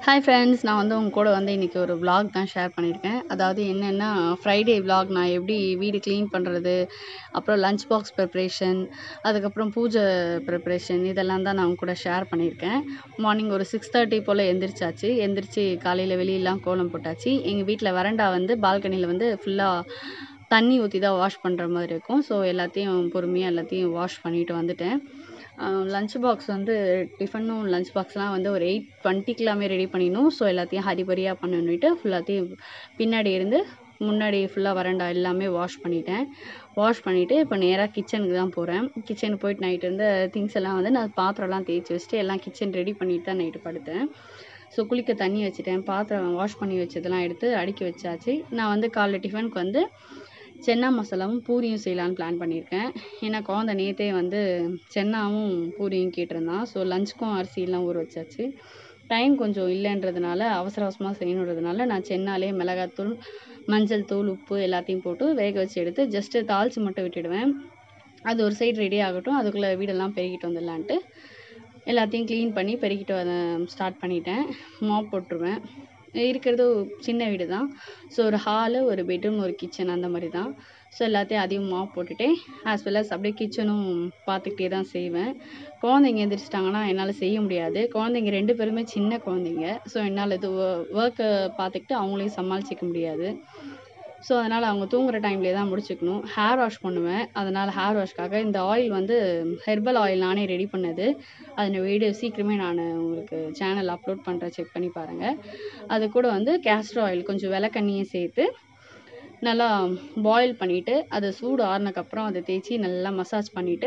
hi friends நான் வந்து உங்க கூட வந்து இன்றைக்கி ஒரு vlog தான் ஷேர் பண்ணியிருக்கேன் அதாவது என்னென்னா ஃப்ரைடே vlog நான் எப்படி வீடு க்ளீன் பண்ணுறது அப்புறம் லஞ்ச் பாக்ஸ் ப்ரிப்ரேஷன் அதுக்கப்புறம் பூஜை ப்ரிப்ரேஷன் இதெல்லாம் தான் நான் உங்க கூட ஷேர் பண்ணியிருக்கேன் மார்னிங் ஒரு சிக்ஸ் தேர்ட்டி போல் எந்திரிச்சாச்சு எந்திரிச்சு காலையில் வெளியெல்லாம் கோலம் போட்டாச்சு எங்கள் வீட்டில் வரண்டா வந்து பால்கனியில் வந்து ஃபுல்லாக தண்ணி ஊற்றி தான் வாஷ் பண்ணுற மாதிரி இருக்கும் ஸோ எல்லாத்தையும் பொறுமையாக எல்லாத்தையும் வாஷ் பண்ணிட்டு வந்துட்டேன் லஞ்ச் பாக்ஸ் வந்து டிஃபனும் லஞ்ச் பாக்ஸ்லாம் வந்து ஒரு எயிட் டுவெண்ட்டிக்கெல்லாமே ரெடி பண்ணிடணும் ஸோ எல்லாத்தையும் ஹரிபரியாக பண்ணிட்டு ஃபுல்லாத்தையும் பின்னாடி இருந்து முன்னாடி ஃபுல்லாக வரண்டா எல்லாமே வாஷ் பண்ணிட்டேன் வாஷ் பண்ணிவிட்டு இப்போ நேராக கிச்சனுக்கு தான் போகிறேன் கிச்சனுக்கு போயிட்டு நைட்டு இருந்த திங்ஸ் எல்லாம் வந்து நான் பாத்திரம்லாம் தேய்ச்சி வச்சுட்டு எல்லாம் கிச்சன் ரெடி பண்ணிட்டு தான் நைட்டு படுத்தேன் ஸோ குளிக்க தண்ணி வச்சுட்டேன் பாத்திரம் வாஷ் பண்ணி வச்சதெல்லாம் எடுத்து அடுக்கி வச்சாச்சு நான் வந்து காலைல டிஃபனுக்கு வந்து சென்னா மசாலாவும் பூரியும் செய்யலான்னு பிளான் பண்ணியிருக்கேன் ஏன்னா குழந்த நேற்றே வந்து சென்னாவும் பூரியும் கேட்டிருந்தான் ஸோ லஞ்சுக்கும் அரிசியெல்லாம் ஊற வச்சாச்சு டைம் கொஞ்சம் இல்லைன்றதுனால அவசர அவசரமாக செய்யணுன்றதுனால நான் சென்னாலே மிளகாத்தூள் மஞ்சள் தூள் உப்பு எல்லாத்தையும் போட்டு வேக வச்சு எடுத்து ஜஸ்ட்டு தாளித்து மட்டும் விட்டுடுவேன் அது ஒரு சைடு ரெடி ஆகட்டும் அதுக்குள்ளே வீடெல்லாம் பெருகிட்டு வந்துடலான்ட்டு எல்லாத்தையும் க்ளீன் பண்ணி பெருக்கிட்டு வர ஸ்டார்ட் பண்ணிட்டேன் மாப் போட்டுருவேன் இருக்கிறது சின்ன வீடு தான் ஸோ ஒரு ஹாலு ஒரு பெட்ரூம் ஒரு கிச்சன் அந்த மாதிரி தான் ஸோ எல்லாத்தையும் அதையும் மாப் போட்டுட்டு ஆஸ் வெல் அஸ் அப்படியே கிச்சனும் பார்த்துக்கிட்டே தான் செய்வேன் குழந்தைங்க எந்திரிச்சிட்டாங்கன்னா என்னால் செய்ய முடியாது குழந்தைங்க ரெண்டு பேருமே சின்ன குழந்தைங்க ஸோ என்னால் இது ஒர்க்கை பார்த்துக்கிட்டு அவங்களையும் சமாளிச்சிக்க முடியாது ஸோ அதனால் அவங்க தூங்குகிற டைம்லேயே தான் முடிச்சுக்கணும் ஹேர் வாஷ் பண்ணுவேன் அதனால் ஹேர் வாஷ்க்காக இந்த ஆயில் வந்து ஹெர்பல் ஆயில் நானே ரெடி பண்ணது அது வீடியோ சீக்கிரமே நான் உங்களுக்கு சேனல் அப்லோட் பண்ணுறேன் செக் பண்ணி பாருங்கள் அது கூட வந்து கேஸ்டர் ஆயில் கொஞ்சம் விளக்கண்ணியும் சேர்த்து நல்லா பாயில் பண்ணிவிட்டு அது சூடு ஆறுனக்கப்புறம் அதை தேய்ச்சி நல்லா மசாஜ் பண்ணிவிட்டு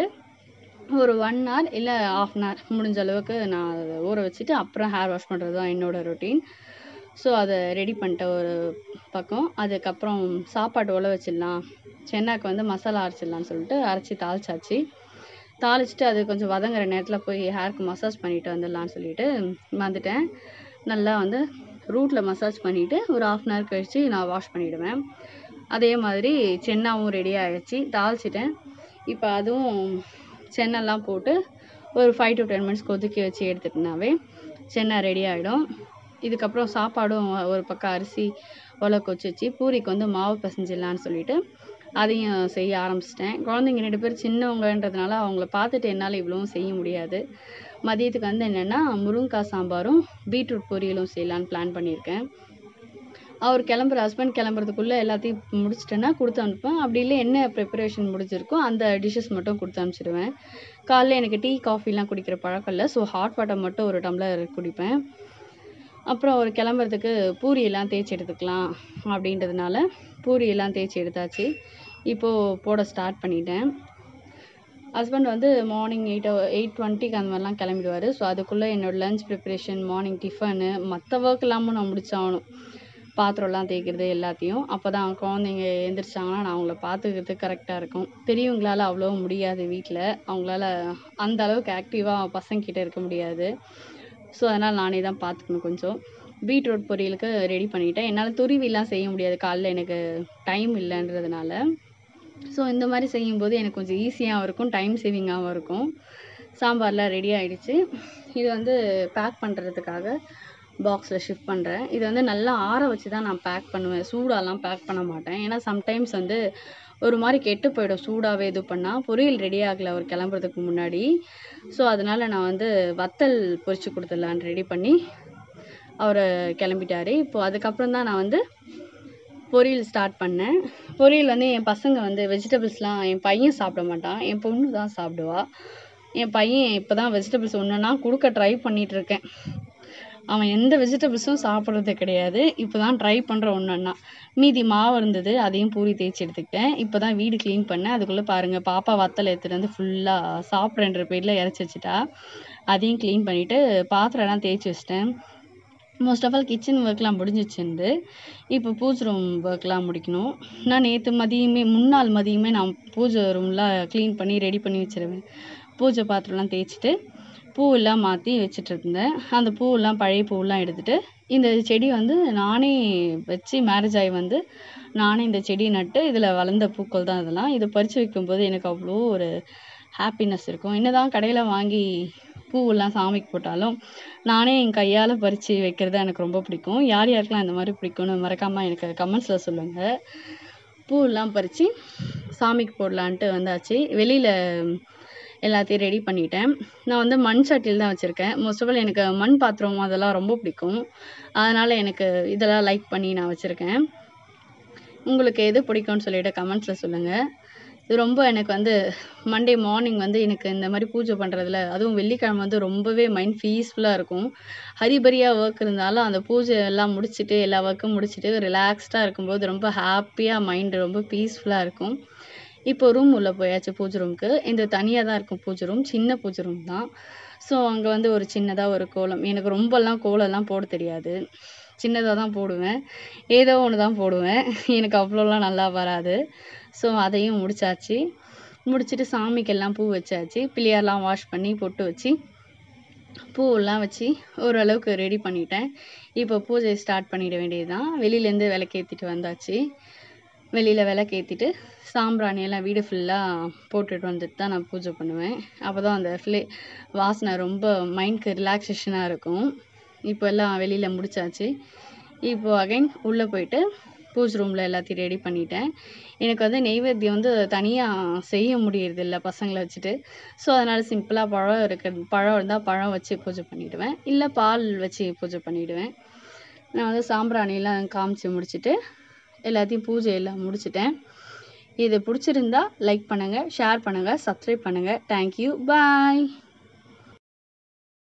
ஒரு ஒன் ஹவர் இல்லை ஆஃப் அன் ஹவர் முடிஞ்ச அளவுக்கு நான் அதை ஊற வச்சுட்டு அப்புறம் ஹேர் வாஷ் பண்ணுறது தான் என்னோடய ரொட்டீன் ஸோ அதை ரெடி பண்ணிட்ட ஒரு பக்கம் அதுக்கப்புறம் சாப்பாடு உல வச்சிடலாம் சென்னாக்கு வந்து மசாலா அரைச்சிடலான்னு சொல்லிட்டு அரைச்சி தாளிச்சாச்சு தாளிச்சிட்டு அது கொஞ்சம் வதங்குற நேரத்தில் போய் ஹேருக்கு மசாஜ் பண்ணிட்டு வந்துடலான்னு சொல்லிட்டு வந்துட்டேன் நல்லா வந்து ரூட்டில் மசாஜ் பண்ணிவிட்டு ஒரு ஆஃப் அன் ஹவர் கழித்து நான் வாஷ் பண்ணிவிடுவேன் அதே மாதிரி சென்னாவும் ரெடி ஆகிடுச்சு தாளிச்சிட்டேன் இப்போ அதுவும் சென்னெல்லாம் போட்டு ஒரு ஃபைவ் டு டென் மினிட்ஸ் கொதிக்க வச்சு எடுத்துட்டுனாவே சென்னா ரெடி ஆகிடும் இதுக்கப்புறம் சாப்பாடும் ஒரு பக்கம் அரிசி உல கொச்சி வச்சு பூரிக்கு வந்து மாவு பிசைஞ்சிடலான்னு சொல்லிட்டு அதையும் செய்ய ஆரம்பிச்சிட்டேன் குழந்தைங்க ரெண்டு பேர் சின்னவங்கன்றதுனால அவங்கள பார்த்துட்டு என்னால் இவ்வளவும் செய்ய முடியாது மதியத்துக்கு வந்து என்னென்னா முருங்கைக்காய் சாம்பாரும் பீட்ரூட் பொரியலும் செய்யலான்னு பிளான் பண்ணியிருக்கேன் அவர் கிளம்புற ஹஸ்பண்ட் கிளம்புறதுக்குள்ளே எல்லாத்தையும் முடிச்சிட்டேன்னா கொடுத்து அனுப்புவேன் அப்படி இல்லை என்ன ப்ரிப்பரேஷன் முடிஞ்சிருக்கோ அந்த டிஷ்ஷஸ் மட்டும் கொடுத்து அனுப்பிச்சிடுவேன் காலைல எனக்கு டீ காஃபிலாம் குடிக்கிற பழக்கம் இல்லை ஸோ ஹாட் வாட்டர் மட்டும் ஒரு டம்ளர் குடிப்பேன் அப்புறம் அவர் கிளம்புறதுக்கு பூரியெல்லாம் தேய்ச்சி எடுத்துக்கலாம் அப்படின்றதுனால பூரியெல்லாம் தேய்ச்சி எடுத்தாச்சு இப்போது போட ஸ்டார்ட் பண்ணிட்டேன் ஹஸ்பண்ட் வந்து மார்னிங் எயிட் எயிட் டுவெண்ட்டிக்கு அந்த மாதிரிலாம் கிளம்பிடுவார் ஸோ அதுக்குள்ளே என்னோடய லஞ்ச் ப்ரிப்ரேஷன் மார்னிங் டிஃபனு மற்ற ஒர்க் இல்லாமல் நான் முடிச்சாகணும் பாத்திரம்லாம் தேய்க்கிறது எல்லாத்தையும் அப்போ தான் குழந்தைங்க எழுந்திரிச்சாங்கன்னா நான் அவங்கள பார்த்துக்கிறதுக்கு கரெக்டாக இருக்கும் பெரியவங்களால அவ்வளோ முடியாது வீட்டில் அவங்களால அந்த அளவுக்கு ஆக்டிவாக பசங்கக்கிட்ட இருக்க முடியாது ஸோ அதனால் நானே தான் பார்த்துக்கணும் கொஞ்சம் பீட்ரூட் பொரியலுக்கு ரெடி பண்ணிட்டேன் என்னால் துருவிலாம் செய்ய முடியாது காலைல எனக்கு டைம் இல்லைன்றதுனால ஸோ இந்த மாதிரி செய்யும்போது எனக்கு கொஞ்சம் ஈஸியாகவும் இருக்கும் டைம் சேவிங்காகவும் இருக்கும் சாம்பார்லாம் ரெடி ஆகிடுச்சு இது வந்து பேக் பண்ணுறதுக்காக பாக்ஸில் ஷிஃப்ட் பண்ணுறேன் இது வந்து நல்லா ஆற வச்சு தான் நான் பேக் பண்ணுவேன் சூடாலாம் பேக் பண்ண மாட்டேன் ஏன்னா சம்டைம்ஸ் வந்து ஒரு மாதிரி கெட்டு போயிடும் சூடாகவே இது பண்ணால் பொரியல் ரெடி ஆகலை அவர் கிளம்புறதுக்கு முன்னாடி ஸோ அதனால் நான் வந்து வத்தல் பொரித்து கொடுத்துடலான்னு ரெடி பண்ணி அவர் கிளம்பிட்டார் இப்போது அதுக்கப்புறம் தான் நான் வந்து பொரியல் ஸ்டார்ட் பண்ணேன் பொரியல் வந்து என் பசங்க வந்து வெஜிடபிள்ஸ்லாம் என் பையன் சாப்பிட மாட்டான் என் பொண்ணு தான் சாப்பிடுவா என் பையன் இப்போ தான் வெஜிடபிள்ஸ் ஒன்றுனா கொடுக்க ட்ரை பண்ணிகிட்ருக்கேன் அவன் எந்த வெஜிடபிள்ஸும் சாப்பிட்றது கிடையாது இப்போ தான் ட்ரை பண்ணுற ஒன்றுன்னா மீதி மாவு இருந்தது அதையும் பூரி தேய்ச்சி எடுத்துக்கிட்டேன் இப்போ தான் வீடு க்ளீன் பண்ணேன் அதுக்குள்ளே பாருங்கள் பாப்பா வத்தல் எடுத்துகிட்டு வந்து ஃபுல்லாக சாப்பிட்றன்ற பேரில் இறச்சி வச்சுட்டா அதையும் க்ளீன் பண்ணிவிட்டு பாத்திரம்லாம் தேய்ச்சி வச்சிட்டேன் மோஸ்ட் ஆஃப் ஆல் கிச்சன் ஒர்க்லாம் முடிஞ்சிச்சிருந்து இப்போ பூஜை ரூம் ஒர்க்லாம் முடிக்கணும் நான் நேற்று மதியமே முன்னாள் மதியமே நான் பூஜை ரூம்லாம் க்ளீன் பண்ணி ரெடி பண்ணி வச்சுருவேன் பூஜை பாத்திரம்லாம் தேய்ச்சிட்டு பூவெல்லாம் மாற்றி வச்சிட்ருந்தேன் அந்த பூவெல்லாம் பழைய பூவெல்லாம் எடுத்துகிட்டு இந்த செடி வந்து நானே வச்சு மேரேஜ் ஆகி வந்து நானே இந்த செடி நட்டு இதில் வளர்ந்த பூக்கள் தான் இதெல்லாம் இதை பறித்து வைக்கும்போது எனக்கு அவ்வளோ ஒரு ஹாப்பினஸ் இருக்கும் என்ன தான் கடையில் வாங்கி பூவெல்லாம் சாமிக்கு போட்டாலும் நானே என் கையால் பறித்து வைக்கிறது எனக்கு ரொம்ப பிடிக்கும் யார் யாருக்கெல்லாம் இந்த மாதிரி பிடிக்கும்னு மறக்காமல் எனக்கு கமெண்ட்ஸில் சொல்லுங்கள் பூவெல்லாம் பறித்து சாமிக்கு போடலான்ட்டு வந்தாச்சு வெளியில் எல்லாத்தையும் ரெடி பண்ணிட்டேன் நான் வந்து மண் சட்டியில் தான் வச்சுருக்கேன் மோஸ்ட் ஆஃப் ஆல் எனக்கு மண் பாத்திரம் அதெல்லாம் ரொம்ப பிடிக்கும் அதனால் எனக்கு இதெல்லாம் லைக் பண்ணி நான் வச்சுருக்கேன் உங்களுக்கு எது பிடிக்கும்னு சொல்லிட்டு கமெண்ட்ஸில் சொல்லுங்கள் இது ரொம்ப எனக்கு வந்து மண்டே மார்னிங் வந்து எனக்கு இந்த மாதிரி பூஜை பண்ணுறதுல அதுவும் வெள்ளிக்கிழமை வந்து ரொம்பவே மைண்ட் பீஸ்ஃபுல்லாக இருக்கும் ஹரிபரியாக ஒர்க் இருந்தாலும் அந்த பூஜை எல்லாம் முடிச்சுட்டு எல்லா ஒர்க்கும் முடிச்சுட்டு ரிலாக்ஸ்டாக இருக்கும்போது ரொம்ப ஹாப்பியாக மைண்டு ரொம்ப பீஸ்ஃபுல்லாக இருக்கும் இப்போ ரூம் உள்ளே போயாச்சு பூஜை ரூமுக்கு இந்த தனியாக தான் இருக்கும் பூஜை ரூம் சின்ன பூஜை ரூம் தான் ஸோ அங்கே வந்து ஒரு சின்னதாக ஒரு கோலம் எனக்கு ரொம்பலாம் கோலம்லாம் போட தெரியாது சின்னதாக தான் போடுவேன் ஏதோ ஒன்று தான் போடுவேன் எனக்கு அவ்வளோலாம் நல்லா வராது ஸோ அதையும் முடிச்சாச்சு முடிச்சுட்டு சாமிக்கெல்லாம் பூ வச்சாச்சு பிள்ளையார்லாம் வாஷ் பண்ணி பொட்டு வச்சு பூவெல்லாம் வச்சு ஓரளவுக்கு ரெடி பண்ணிட்டேன் இப்போ பூஜை ஸ்டார்ட் பண்ணிட வேண்டியது தான் வெளியிலேருந்து விளக்கேற்றிட்டு வந்தாச்சு வெளியில் விளக்கேற்றிட்டு சாம்பிராணி எல்லாம் வீடு ஃபுல்லாக போட்டுட்டு வந்துட்டு தான் நான் பூஜை பண்ணுவேன் அப்போ தான் அந்த ஃப்ளே வாசனை ரொம்ப மைண்ட்க்கு ரிலாக்ஸேஷனாக இருக்கும் இப்போ எல்லாம் வெளியில் முடிச்சாச்சு இப்போ அகைன் உள்ளே போயிட்டு பூஜை ரூமில் எல்லாத்தையும் ரெடி பண்ணிட்டேன் எனக்கு வந்து நெய்வேத்தியம் வந்து தனியாக செய்ய முடியறதில்ல பசங்களை வச்சுட்டு ஸோ அதனால் சிம்பிளாக பழம் இருக்க பழம் இருந்தால் பழம் வச்சு பூஜை பண்ணிவிடுவேன் இல்லை பால் வச்சு பூஜை பண்ணிவிடுவேன் நான் வந்து சாம்பிராணிலாம் காமிச்சு முடிச்சுட்டு எல்லாத்தையும் பூஜை எல்லாம் முடிச்சிட்டேன் இது பிடிச்சிருந்தா லைக் பண்ணுங்கள் ஷேர் பண்ணுங்கள் சப்ஸ்கிரைப் பண்ணுங்கள் தேங்க்யூ பாய்